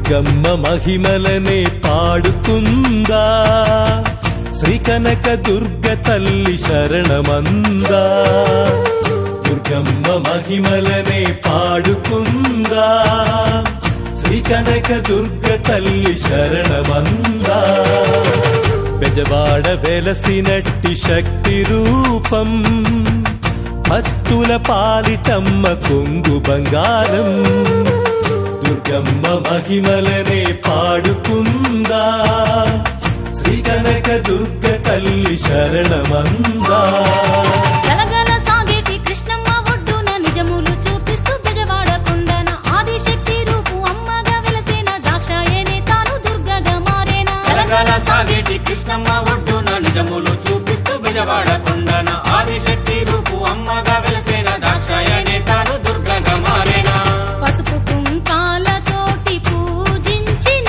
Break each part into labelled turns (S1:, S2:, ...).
S1: దుర్గమ్మ మహిమలనే పాడుకుందా శ్రీకనక దుర్గ తల్లి శరణమందా దుర్గమ్మ మహిమలనే పాడుకుందా శ్రీకనక దుర్గ తల్లి శరణమందా బెజవాడ వెలసినట్టి శక్తి రూపం భక్తుల పాలిటమ్మ కొంగు బంగారం దుర్గమ్మ మహిమలనే పాడుకుందా శ్రీకనక దుర్గ తల్లి శరణమందా
S2: గలగల సాగేటి కృష్ణమ్మ ఒడ్డున నిజములు చూపిస్తూ బెజవాడ కొండన ఆదిశక్తి రూపు అమ్మగా వెలసేన దాక్షాయనే తాను దుర్గగా మారేనా
S3: కలగల సాగేటి కృష్ణమ్మ ఒడ్డున నిజములు చూపిస్తూ బిజవాడ కొండన ఆదిశక్తి రూపు అమ్మగా వెలసేన దాక్షాయనే తాను దుర్గగా మారేనా
S2: పసుపు కుంకాలతోటి పూజించిన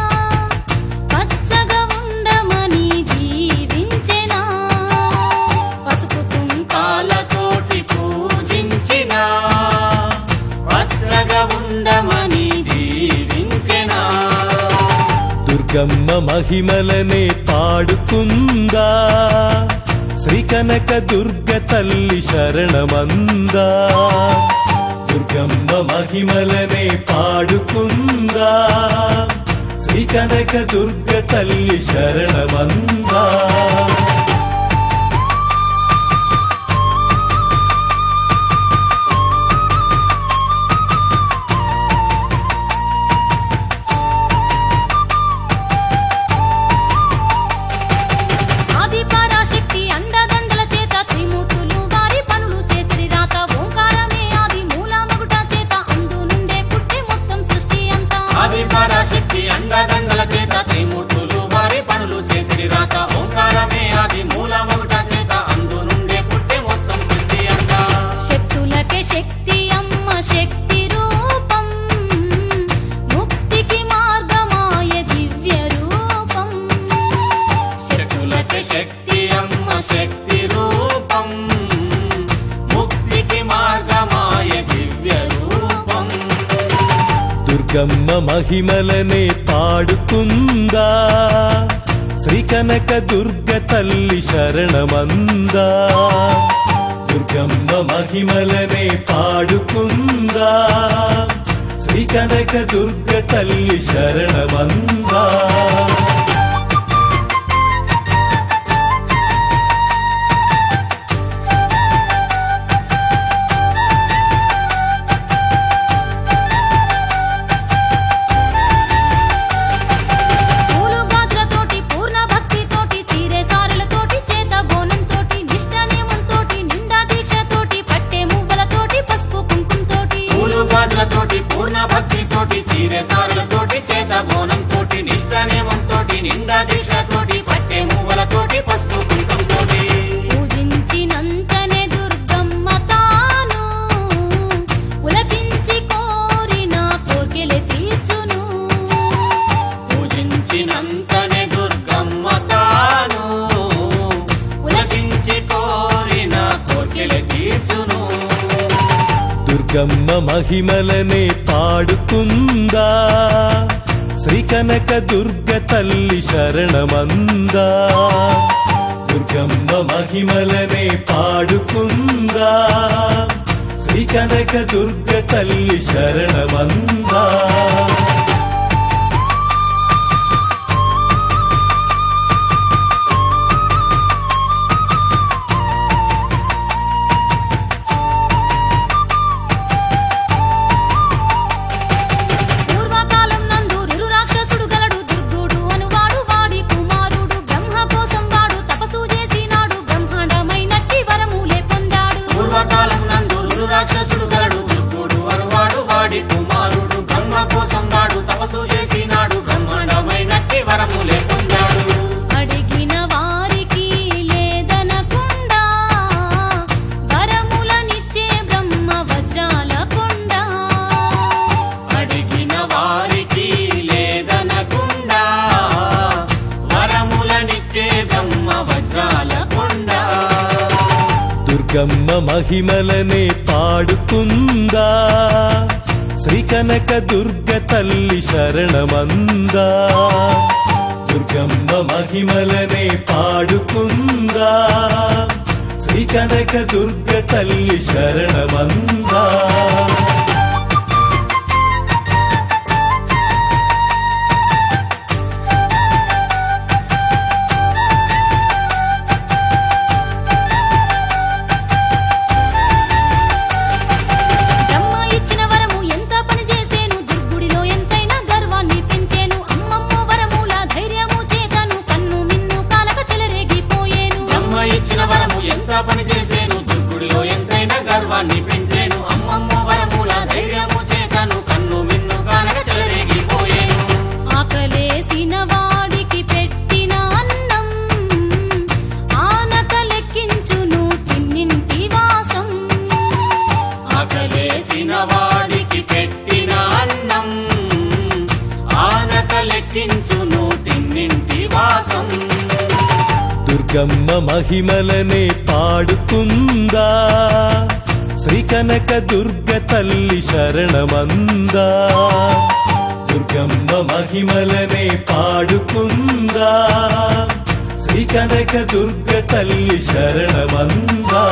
S2: పచ్చగా ఉండమని దీవించెనా పసుపు కుంకాలతోటి
S3: పూజించిన పచ్చగా ఉండమని దీవించెనా
S1: దుర్గమ్మ మహిమలనే పాడుకుందా శ్రీకనక దుర్గ తల్లి శరణమందా దుర్గమ్మ మహిమలనే పాడుకుందా శ్రీకనక దుర్గ తల్లి శరణమందా
S2: ఆది పరాశక్తి అండదండల చేత త్రిమూర్తులు వారి పనులు చేసిరి రాత ఓంకారమే ఆది మూల మగుట చేత అందు నుండే పుట్టి మొత్తం సృష్టి అంతా
S3: ఆది పరాశక్తి అండదండల చేత త్రిమూర్తులు వారి పనులు చేసిరి రాత ఓంకారమే ఆది మూలమగుట చేత అందు నుండే పుట్టే మొత్తం సృష్టి అంతా
S2: శక్తులకే శక్తి అమ్మ శక్తి రూపం ముక్తికి మార్గమాయ దివ్య రూపం
S3: శక్తులకి శక్తి అమ్మ శక్తి రూపం ముక్తికి మార్గమాయ దివ్య రూపం
S1: దుర్గమ్మ మహిమలనే పాడుకుందా శ్రీకనక దుర్గ తల్లి శరణమందా దుర్గమ్మ మహిమలనే పాడుకుందా శ్రీకనక దుర్గ తల్లి శరణమందా
S2: పూలు గాజులతోటి పూర్ణ భక్తితోటి తీరే సారులతోటి చేత బోనంతోటి నిష్ట నియమంతోటి నిండా దీక్షతోటి పట్టే మువ్వలతోటి పసుపు కుంకుమతోటి
S3: పూలు గాజులతోటి పూర్ణ భక్తితోటి చీరె సారులతోటి చేత బోనంతోటి నిష్ట నియమంతోటి నిండా దీక్షతోటి పట్టే మువ్వలతోటి పసుపు కుంకంతోటి
S2: పూజించినంతనే దుర్గమ్మ తాను పులకించి కోరిన కోర్కెలు తీర్చును
S3: పూజించినంతనే దుర్గమ్మ తాను పులకించి కోరిన కోర్కెలు తీర్చును
S1: దుర్గమ్మ మహిమలనే పాడుకుందా శ్రీకనక దుర్గ తల్లి శరణమందా దుర్గమ్మ మహిమలనే పాడుకుందా శ్రీకనక దుర్గ తల్లి శరణమందా
S2: పూర్వకాలం నందు రురు రాక్షసుడు గలడు దుర్గుడు అనువాడు వాడి కుమారుడు బ్రహ్మ కోసం వాడు తపస్సు చేసినాడు బ్రహ్మాండమైనట్టి వరములే పొందాడు
S3: పూర్వకాలం నందు రురు రాక్షసుడు గలడు దుర్గుడు అనువాడు వాడి కుమారుడు బ్రహ్మ కోసం వాడు తపస్సు చేసినాడు బ్రహ్మాండమైనట్టి వరములే పొందాడు
S2: అడిగిన వారికి లేదనకుండా వరములనిచ్చే బ్రహ్మ వజ్రాల కొండ
S3: అడిగిన వారికి లేదనకుండా వరములనిచ్చే బ్రహ్మ వజ్రాల కొండ
S1: దుర్గమ్మ మహిమలనే పాడుకుందా శ్రీ కనక దుర్గ తల్లి శరణమందా దుర్గమ్మ మహిమలనే పాడుకుందా శ్రీ కనక దుర్గ తల్లి శరణమందా
S2: బ్రహ్మ ఇచ్చిన వరము ఎంత పని చేసేను దుర్గుడిలో ఎంతైనా గర్వాన్ని పెంచేను అమ్మమ్మ వరముల ధైర్యము చేతను కన్ను మిన్ను కాలక చెలరేగిపోయేను
S3: బ్రహ్మ ఇచ్చిన వరము ఎంత పని చేసేను దుర్గుడిలో ఎంతైనా గర్వాన్ని పెంచేను అమ్మమ్మ వరముల ధైర్యము చేతను కన్ను మిన్ను కానక చెలరేగిపోయేను
S2: ఆకలేసిన వాడికి పెట్టిన అన్నం ఆనక లెక్కించును తిన్నింటి వాసం
S3: ఆకలేసిన వాడికి పెట్టిన అన్నం ఆనక లెక్కించును తిన్నింటి వాసం
S1: దుర్గమ్మ మహిమలనే పాడుకుందా శ్రీ కనక దుర్గ తల్లి శరణమందా దుర్గమ్మ మహిమలనే పాడుకుందా శ్రీ కనక దుర్గ తల్లి శరణమందా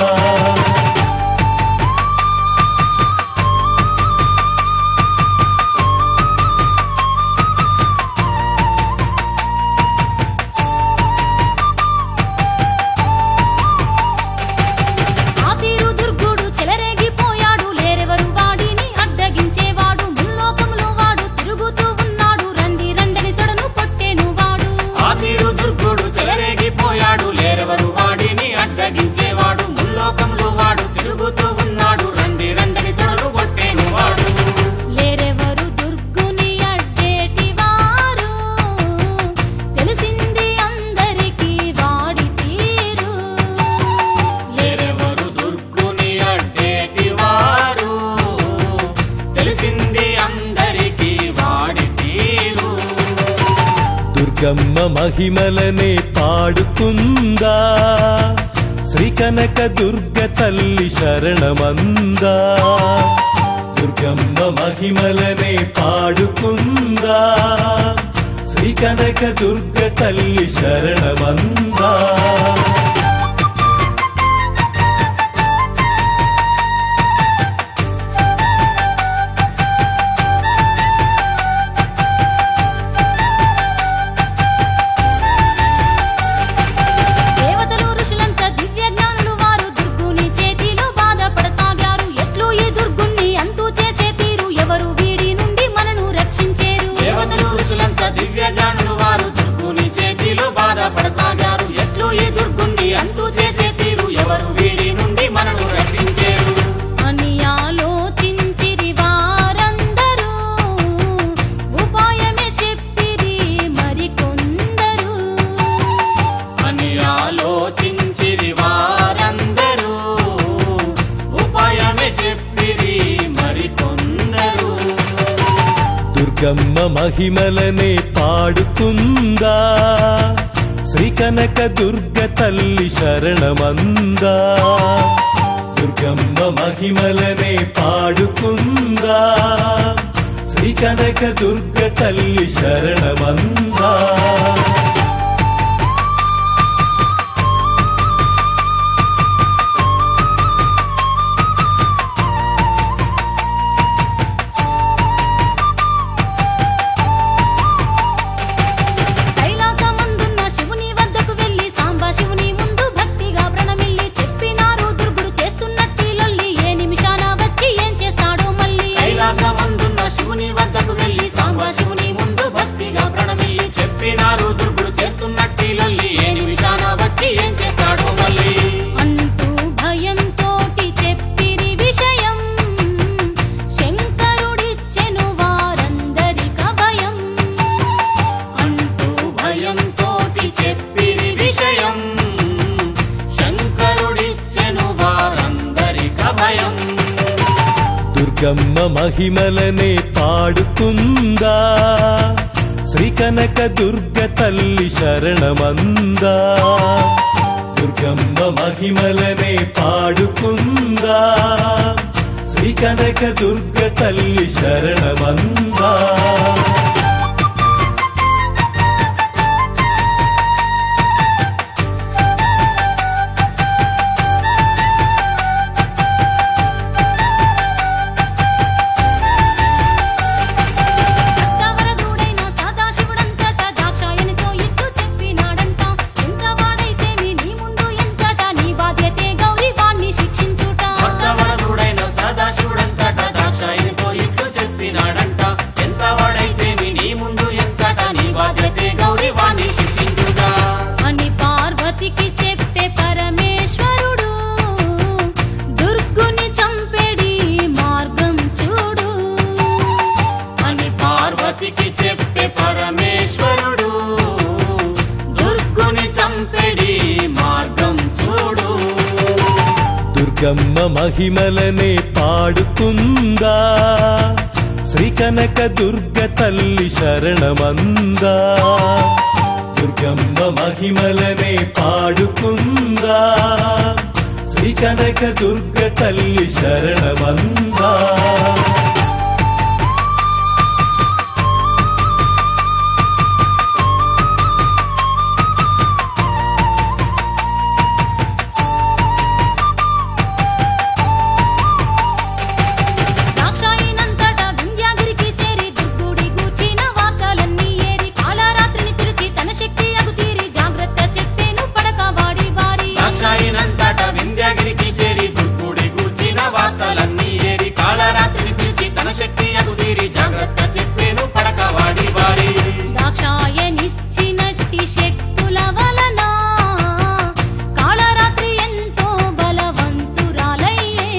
S2: ఆ తీరు దుర్గుడు చెలరేగిపోయాడు లేరెవరు వాడిని అడ్డగించేవాడు ముల్లోకములో వాడు తిరుగుతూ ఉన్నాడు రండి రండని తొడను కొట్టేను వాడు
S3: ఆ తీరు దుర్గుడు చెలరేగిపోయాడు లేరెవరు వాడిని అడ్డగించేవాడు ముల్లోకంలో వాడు తిరుగుతూ ఉన్నాడు రండి రండని తొడలు కొట్టేను వాడు
S2: లేరెవరు దుర్గుని అడ్డేటి వారు తెలిసింది అందరికీ వాడి తీరు
S3: లేరెవరు దుర్గుని అడ్డేటి వారు తెలిసింది అందరికీ వాడి తీరు
S1: దుర్గమ్మ మహిమలనే పాడుకుందా శ్రీ కనక దుర్గ తల్లి శరణమందా దుర్గమ్మ మహిమలనే పాడుకుందా శ్రీ కనక దుర్గ తల్లి శరణమందా
S2: దేవతలు ఋషులంతా దివ్య జ్ఞానులు వారు దుర్గుని చేతిలో బాధపడసాగారు ఎట్లు ఈ దుర్గుణ్ణి అంతు చేసే తీరు ఎవరు వీడి నుండి మనను రక్షించేరు
S3: దేవతలు ఋషులంతా దివ్య జ్ఞానులు వారు దుర్గుని చేతిలో బాధపడసాగారు ఎట్లు ఈ దుర్గుణ్ణి అంతు చేసే తీరు ఎవరు వీడి నుండి మనను రక్షించేరు
S2: అని ఆలోచించిరి వారందరూ ఉపాయమే చెప్పిరి మరికొందరు
S3: అని ఆలోచించిరి వారందరూ ఉపాయమే చెప్పిరి మరికొందరు
S1: దుర్గమ్మ మహిమలనే పాడుకుందా శ్రీ కనక దుర్గ తల్లి శరణమందా దుర్గమ్మ మహిమలనే పాడుకుందా శ్రీ కనక దుర్గ తల్లి శరణమందా
S2: కైలాసమందున్న శివుని వద్దకు వెళ్లి సాంబా శివుని ముందు భక్తిగా ప్రణమిల్లి చెప్పినారు దుర్గుడు చేస్తున్నట్టి లొల్లి ఏ నిమిషాన వచ్చి ఏం చేస్తాడో మళ్ళీ
S3: కైలాసమందున్న శివుని వద్దకు వెళ్లి సాంబ శివుని ముందు భక్తిగా ప్రణమిల్లి చెప్పినారు దుర్గుడు చేస్తున్నట్టి లొల్లి ఏ నిమిషాన వచ్చి ఏం చేస్తాడో మళ్ళీ
S2: అంటూ భయంతోటి చెప్పిరి విషయం శంకరుడిచ్చెను వారందరిక భయం
S3: అంటూ భయంతోటి చెప్పిరి విషయం శంకరుడిచ్చెను వారందరిక భయం
S1: దుర్గమ్మ మహిమలనే పాడుకుందా శ్రీ కనక దుర్గ తల్లి శరణమందా దుర్గమ్మ మహిమలనే పాడుకుందా శ్రీ శ్రీ కనక దుర్గ తల్లి శరణమందా
S2: భక్తవరదుడైన సదాశివుడంతట దాక్షాయనితో ఇట్టు చెప్పినాడంట ఎంత వాడైతేమి నీ ముందు ఎంతట నీ బాధ్యతే గౌరీ వాణ్ణి శిక్షించుట
S3: భక్తవరదుడైన సదాశివుడంతట దాక్షాయినితో ఇట్లు చెప్పినాడంట ఎంత వాడైతేమి నీ ముందు ఎంతట నీ బాధ్యతే గౌరీ వాణ్ణి శిక్షించుగా
S2: అని పార్వతికి చెప్పే పరమేశ్వరుడు దుర్గుని చంపెడి మార్గం చూడు
S3: అని పార్వతికి చెప్పే పరమేశ్వరుడు దుర్గుని చంపెడి మార్గం చూడు
S1: దుర్గమ్మ మహిమలనే పాడుకుందా శ్రీ కనక దుర్గ తల్లి శరణమందా దుర్గమ్మ మహిమలనే పాడుకుందా శ్రీ కనక దుర్గ తల్లి శరణమందా
S2: దాక్షాయినంతట వింధ్యాగిరికి చేరి దుర్గుడి గూర్చిన వార్తలన్నీ ఏరి కాలరాత్రిని పిలిచి తన శక్తి అగు తీరి జాగ్రత్త చెప్పేను పడక వాడి వారి
S3: దాక్షాయినంతట వింధ్యాగిరికి చేరి దుర్గుడి గూర్చిన వార్తలన్నీ ఏరి కాళరాత్రిని పిలిచి తన శక్తి అగుదీరి జాగ్రత్త చెప్పేను పడక వాడి వారి
S2: దాక్షాయనిచ్చినట్టి శక్తుల వలన కాళరాత్రి ఎంతో బలవంతురాలయ్యే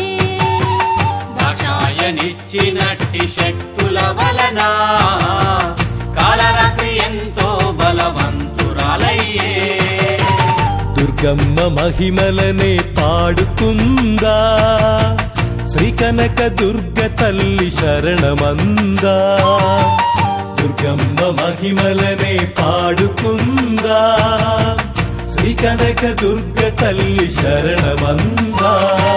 S3: దాక్షాయనిచ్చినట్టి శక్తుల వలన కాళరాత్రి ఎంతో బలవంతురాలయ్యే
S1: దుర్గమ్మ మహిమలనే పాడుకుందా శ్రీ కనక దుర్గ తల్లి శరణమందా దుర్గమ్మ మహిమలనే పాడుకుందా శ్రీ కనక దుర్గ తల్లి శరణమందా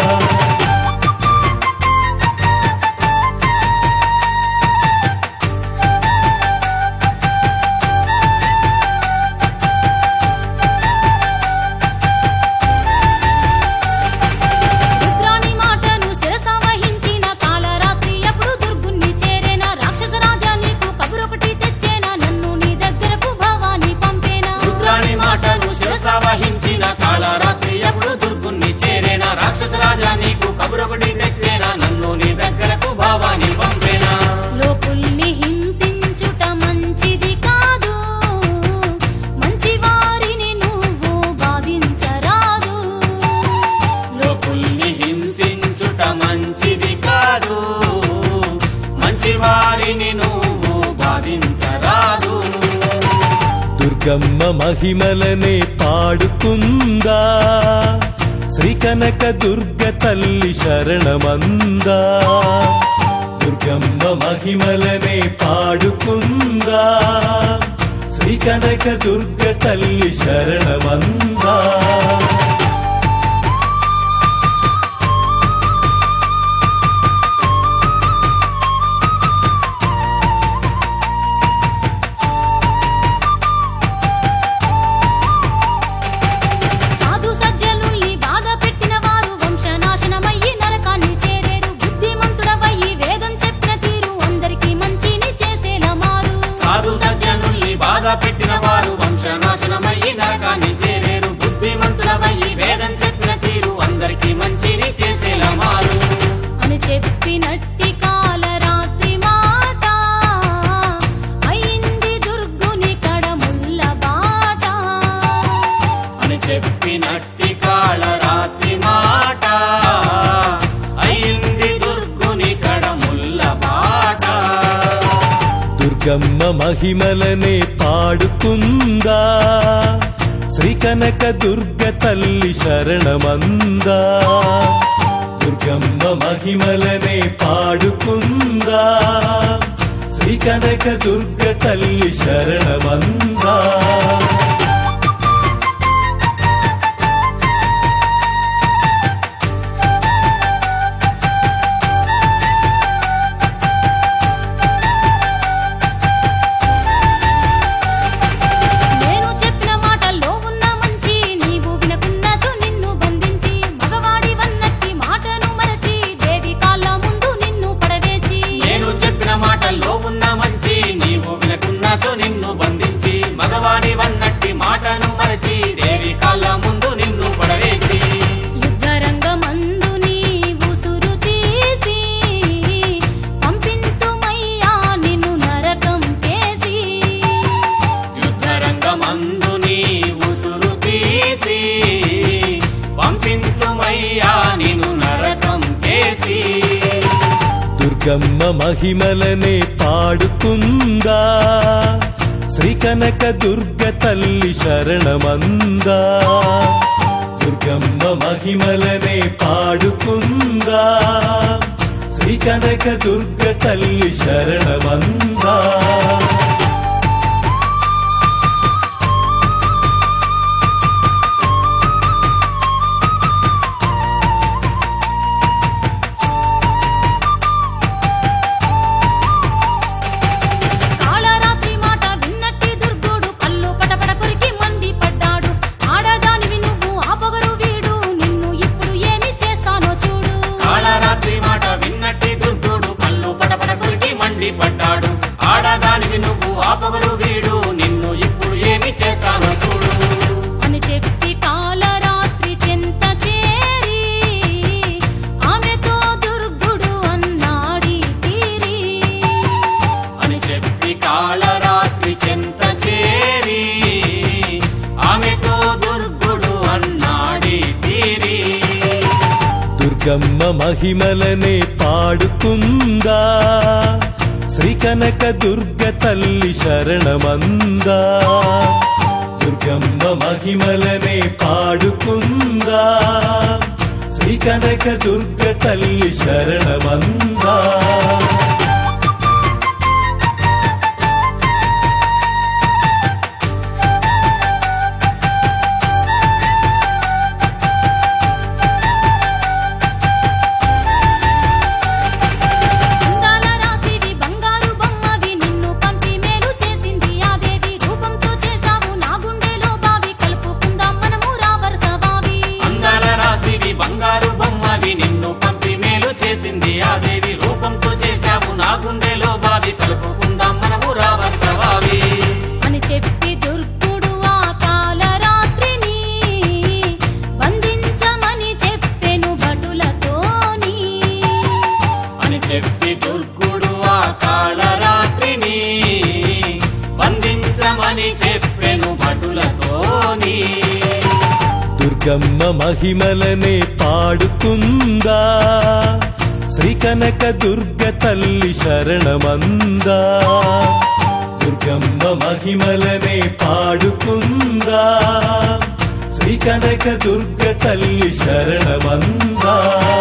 S2: రుద్రాణి మాటను శిరస వహించిన కాళరాత్రి అప్పుడు దుర్గుణ్ణి చేరేనా రాక్షస రాజా నీకు కబురొకటి తెచ్చేనా నన్ను నీ దగ్గరకు భవాని పంపేనా
S3: రుద్రాణి మాటను శిరస వహించిన కాళరాత్రి అప్పుడు దుర్గుణ్ణి చేరేనా రాక్షస రాజా నీకు కబురొకటి తెచ్చేనా నన్ను నీ దగ్గరకు భావాన్ని పంపేనా
S2: లోకుల్ని హింసించుట మంచిది కాదు మంచి వారిని నువ్వు బాధించరాదు
S3: లోకుల్ని హింసించుట మంచిది కాదు మంచి వారిని నువ్వు బాధించరాదు
S1: దుర్గమ్మ మహిమలనే పాడుకుందా శ్రీ కనక దుర్గ తల్లి శరణమందా దుర్గమ్మ మహిమలనే పాడుకుందా శ్రీ కనక దుర్గ తల్లి శరణమందా
S2: సాధు సజ్జనుల్ని బాధ పెట్టిన వారు వంశనాశనమయ్యి నరకాన్ని చేరేరు బుద్ధిమంతుడవయ్యి వేదం చెప్పిన తీరు అందరికీ మంచిని చేసేలా మారు
S3: సాధు సజ్జనుల్ని బాధ పెట్టిన వారు వంశనాశనమయ్యి నరకాన్ని చేరేరు బుద్ధిమంతులవయ్యి వేదం చెప్పిన తీరు అందరికీ మంచిని చేసేలా మారు
S2: అని చెప్పినట్టి కాలరాత్రి మాట అయింది దుర్గుని కడముల్ల బాట
S3: అని చెప్పినట్టి కాళరాత్రి మాట అయింది దుర్గుని కడముల్ల బాట
S1: దుర్గమ్మ మహిమలనే పాడుకుందా శ్రీ కనక దుర్గ తల్లి శరణమందా దుర్గమ్మ మహిమలనే పాడుకుందా శ్రీ కనక దుర్గ తల్లి శరణమందా దుర్గమ్మ మహిమలనే పాడుకుందా శ్రీ కనక దుర్గ తల్లి శరణమందా దుర్గమ్మ మహిమలనే పాడుకుందా శ్రీ కనక దుర్గ తల్లి శరణమందా
S2: కాళరాత్రి మాట విన్నట్టి దుర్గుడు కళ్ళు పటపట కొరికి మంది పడ్డాడు ఆడదానివి నువ్వు ఆపగరు వీడు నిన్ను ఇప్పుడు ఏమి చేస్తానో చూడు
S3: కాళరాత్రి మాట విన్నట్టి దుర్గుడు కళ్ళు పటపట కొరికి మండి పడ్డాడు ఆడదానివి నువ్వు ఆపగరు వీడు నిన్ను ఇప్పుడు ఏమి చేస్తానో చూడు
S2: అని చెప్పి కాళరాత్రి చెంత చేరి ఆమెతో దుర్గుడు అన్నాడి తీరి
S3: అని చెప్పి కాళరాత్రి చెంత చేరి ఆమెతో దుర్గుడు అన్నాడి తీరి
S1: దుర్గమ్మ మహిమలనే పాడుకుందా శ్రీ కనక దుర్గ తల్లి శరణమందా దుర్గమ్మ మహిమలనే పాడుకుందా శ్రీ కనక దుర్గ తల్లి శరణమందా
S2: అందాల రాశివి బంగారు బొమ్మవి నిన్ను పంపి మేలు చేసింది ఆ దేవి రూపంతో చేశావు నా గుండెలో బావి కలుపుకుందాం మనము రావరస బావి
S3: అందాల రాశివి బంగారు బొమ్మవి నిన్ను పంపి మేలు చేసింది ఆ దేవి రూపంతో చేశావు నా గుండెలో బావి కలుపుకుందాం మనము రావర్సవావి
S2: అని చెప్పి దుర్గుడు ఆ కాలరాత్రిని బంధించమని చెప్పెను భటులతోని
S3: అని చెప్పి దుర్గుడు ఆ కాళరాత్రిని బంధించమని చెప్పెను భటులతోని
S1: దుర్గమ్మ మహిమలనే పాడుకుందా శ్రీ కనక దుర్గ తల్లి శరణమందా దుర్గమ్మ మహిమలనే పాడుకుందా శ్రీ కనక దుర్గ తల్లి శరణమందా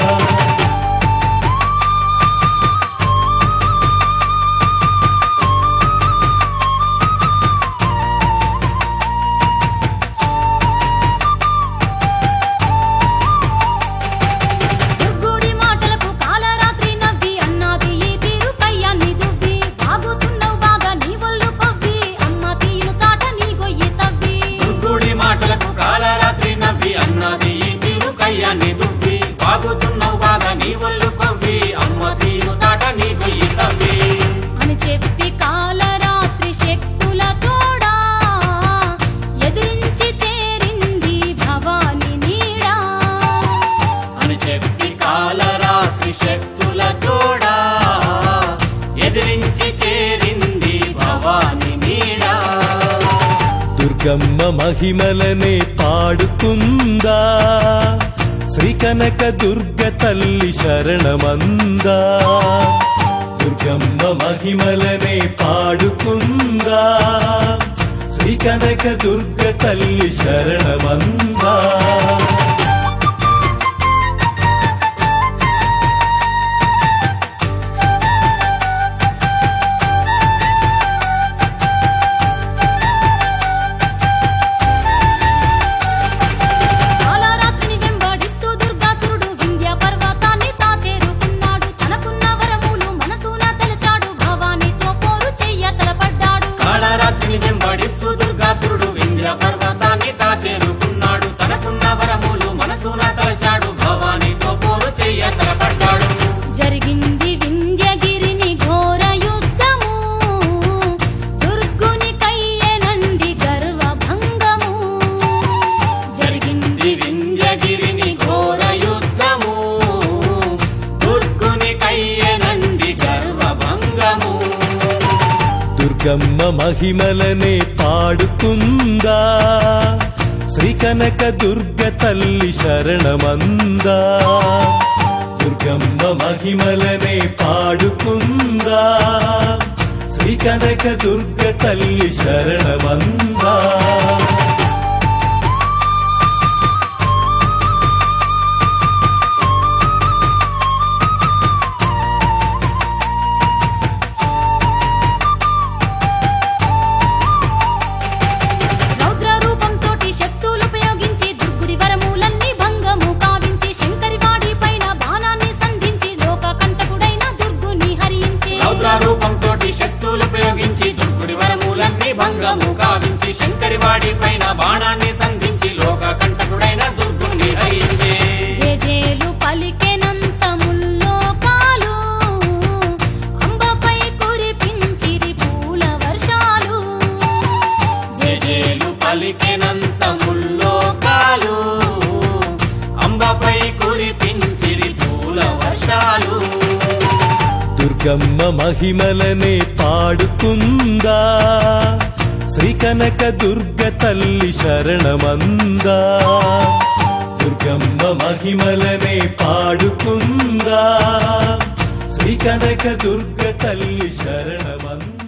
S2: దుర్గుడి మాటలకు కాలరాత్రి నవ్వి అన్నది ఈ తీరు కయ్యాన్ని దువ్వి బాగుతున్నావు బాగా నీ ఒళ్ళు కొవ్వి అమ్మ తీను తాట నీ గొయ్యి తవ్వి
S3: దుర్గుడి మాటలకు కాళరాత్రి నవ్వి అన్నది ఈ తీరు కయ్యాన్ని దువ్వి బాగుతున్నావు బాగా నీ ఒళ్ళు కొవ్వి అమ్మ తీరు తాట నీ గొయ్యి తవ్వి
S2: అని చెప్పి కాలరాత్రి శక్తుల తోడా ఎదిరించి చేరింది భవాని నీడా
S3: అని చెప్పి కాలరాత్రి శక్తుల తోడా ఎదిరించి చేరింది భవాని నీడా
S1: దుర్గమ్మ మహిమలనే పాడుకుందా శ్రీ కనక దుర్గ తల్లి శరణమందా దుర్గమ్మ మహిమలనే పాడుకుందా శ్రీ కనక దుర్గ తల్లి శరణమందా
S2: కాలరాత్రిని వెంబడిస్తూ దుర్గాసురుడు వింధ్య పర్వతాన్ని తా చేరుకున్నాడు తనకున్న వరములు మనసున తలచాడు భవానీతో పోరు చెయ్య తలపడ్డాడు
S3: కాళరాత్రిని వెంబడిస్తూ దుర్గాసురుడు వింధ్య పర్వతాన్ని తా చేరుకున్నాడు తనకున్న వరములు మనసున తలచాడు భవానీతో పోరు చెయ్య తలపడ్డాడు
S2: జరిగింది వింధ్యగిరిని ఘోర యుద్ధము దుర్గుని కయ్యనండి గర్వభంగము
S3: జరిగింది వింధ్యగిరిని ఘోర యుద్ధము దుర్గుని కయ్యనంది గర్వభంగము
S1: దుర్గమ్మ మహిమలనే పాడుకుందా శ్రీ కనక దుర్గ తల్లి శరణమందా దుర్గమ్మ మహిమలనే పాడుకుందా శ్రీ కనక దుర్గ తల్లి శరణమందా
S2: రౌద్ర రూపంతోటి శక్తులు ఉపయోగించి దుర్గుడి వరములన్నీ భంగము కావించి శంకరి వాడి పైన బాణాన్ని సంధించి లోక కంటకుడైన దుర్గుని హరించి
S3: రౌద్ర రూపంతో శక్తులు ఉపయోగించి దుర్గుడి వరములన్నీ భంగము కావించి శంకరి వాడి పైన బాణాన్ని సంధించి లోక కంటకుడైన దుర్గుణ్ణి హరించే
S2: జేజేలు పలికెనంత ముల్లోకాలు అంబపై కురిపించిరి పూల వర్షాలు
S3: జేజేలు పలికెనంత ముల్లోకాలు అంబపై కురిపించిరి పూల వర్షాలు
S1: దుర్గమ్మ మహిమలనే పాడుకుందా శ్రీ కనక దుర్గ తల్లి శరణమందా దుర్గమ్మ మహిమలనే పాడుకుందా శ్రీ కనక దుర్గ తల్లి శరణమందా